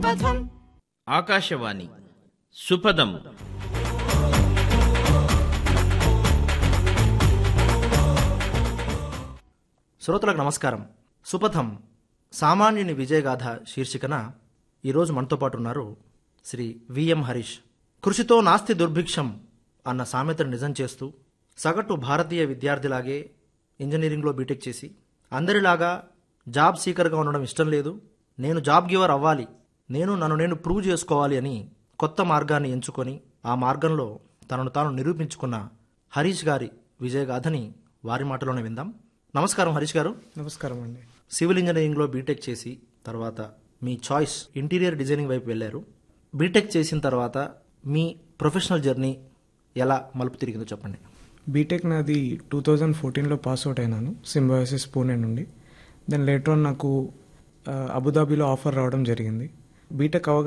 సుపథం ఆకాశవాణి సుపదం శ్రోతలకు నమస్కారం సుపథం సామాన్యుని విజయగాథ శీర్షికన ఈరోజు మనతో పాటు ఉన్నారు శ్రీ విఎం హరీష్ కృషితో నాస్తి దుర్భిక్షం అన్న సామెతను నిజం చేస్తూ సగటు భారతీయ విద్యార్థిలాగే ఇంజనీరింగ్లో బీటెక్ చేసి అందరిలాగా జాబ్ సీకర్గా ఉండడం ఇష్టం లేదు నేను జాబ్ గివర్ అవ్వాలి నేను నన్ను నేను ప్రూవ్ చేసుకోవాలి అని కొత్త మార్గాన్ని ఎంచుకొని ఆ మార్గంలో తనను తాను నిరూపించుకున్న హరీష్ గారి విజయగాథని వారి మాటలోనే విందాం నమస్కారం హరీష్ గారు నమస్కారం అండి సివిల్ ఇంజనీరింగ్లో బీటెక్ చేసి తర్వాత మీ చాయిస్ ఇంటీరియర్ డిజైనింగ్ వైపు వెళ్ళారు బీటెక్ చేసిన తర్వాత మీ ప్రొఫెషనల్ జర్నీ ఎలా మలుపు తిరిగిందో చెప్పండి బీటెక్ నాది టూ థౌజండ్ ఫోర్టీన్లో పాస్ అవుట్ అయినాను సింబయోసిస్ పూణే నుండి దెన్ లేటర్ ఆన్ నాకు ఆ, అబుదాబిలో ఆఫర్ రావడం జరిగింది బీటెక్ అవ